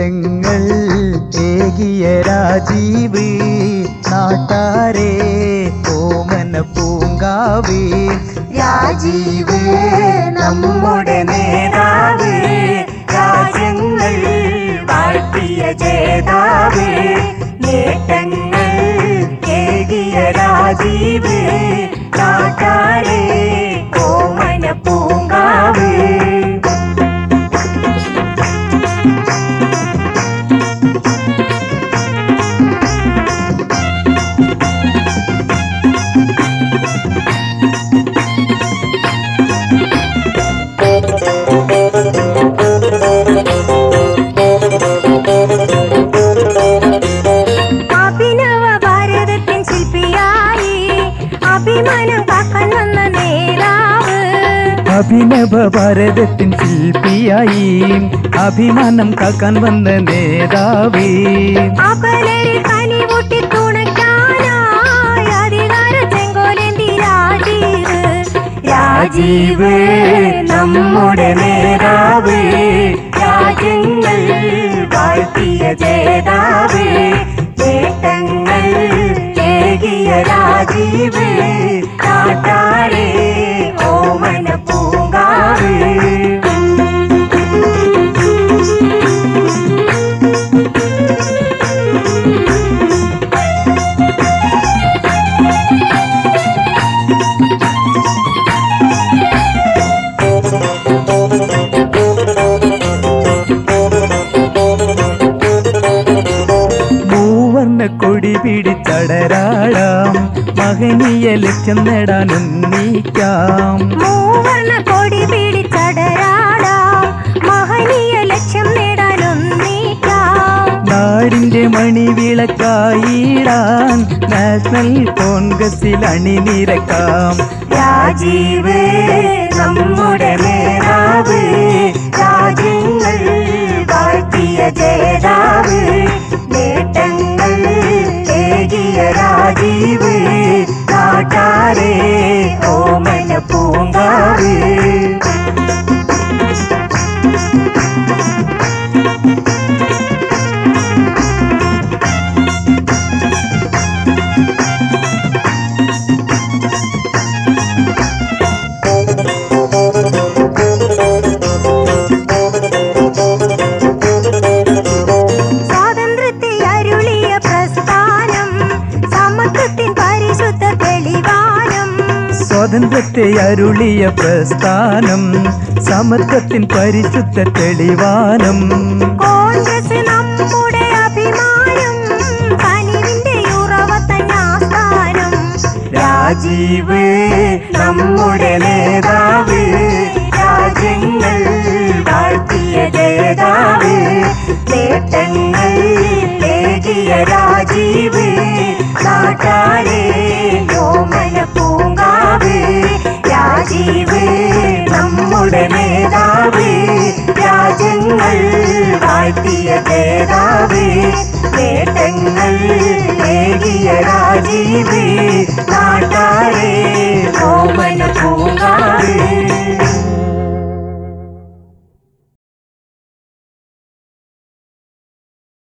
നേട്ടങ്ങൾ ഏകിയ രാജീവ് നാട്ടാരെ ഓമന പൂങ്കാവ് രാജീവ് നമ്മുടെ നേതാവ് രാജ്യങ്ങൾ വാഴ്ത്തിയ ജേതാവ് നേട്ടങ്ങൾ ഏകിയ രാജീവ് നാട്ടാരെ ഓമന പൂങ്കാവ് അഭിനവ ഭാരതത്തിൻ ശില്പിയായി അഭിമാനം കാക്കാൻ വന്ന നേതാവ് അഭിനവ ഭാരതത്തിൻ ശില്പിയായി അഭിമാനം കാക്കാൻ വന്ന നേതാവേ അപലരിൽ കനിവൂട്ടി തുണയ്ക്കാനായി അധികാര ചെങ്കോലേന്തി രാജീവ് രാജീവ് നമ്മുടെ നേതാവ് രാജ്യങ്ങൾ വാഴ്ത്തിയ ജേതാവ് നേട്ടങ്ങൾ ഏകിയ രാജീവ് നാട്ടാരെ ഓമന പൂങ്കാവ് മൂവർണ്ണ കൊടി പിടിച്ചടരാടാം മഹനീയ ലക്ഷ്യം നേടാൻ ഉന്നയിക്കാം മൂവർണ്ണ കൊടി പിടിച്ചടരാടാം മഹനീയ ലക്ഷ്യം നേടാനൊന്നീക്കാം നാടിന്റെ മണിവിളക്കായിടാൻ നാഷണൽ കോൺഗ്രസിൽ അണിനിരക്കാം രാജീവ് നമ്മുടെ നേതാവ് രാജ്യങ്ങൾ വാഴ്ത്തിയ ജേതാവ് നേട്ടങ്ങൾ ഏകിയ രാജീവ് നാട്ടാരെ ഓമന പൂങ്കാവ് സ്വാതന്ത്ര്യത്തെ അരുളിയ പ്രസ്ഥാനം സമത്വത്തിൻ പരിശുദ്ധ തെളിവാനം സ്വാതന്ത്ര്യത്തെ അരുളിയ പ്രസ്ഥാനം സമത്വത്തിൻ പരിശുദ്ധ തെളിവാനം കോൺഗ്രസ് നമ്മുടെ അഭിമാനം കനിവിന്റെ ഉറവ തന്നാസ്ഥാനം രാജീവ് നമ്മുടെ നേതാവ് രാജ്യങ്ങൾ വാഴ്ത്തിയ ജേതാവ് നേട്ടങ്ങൾ ഏകിയ രാജീവ് നാട്ടാരെ യോമന പൂങ്കാവ് രാജീവ് നമ്മുടെ നേതാവ് രാജ്യങ്ങൾ വാഴ്ത്തിയ ജേതാവ് നേട്ടങ്ങൾ ഏകിയ രാജീവ് നാട്ടാരെ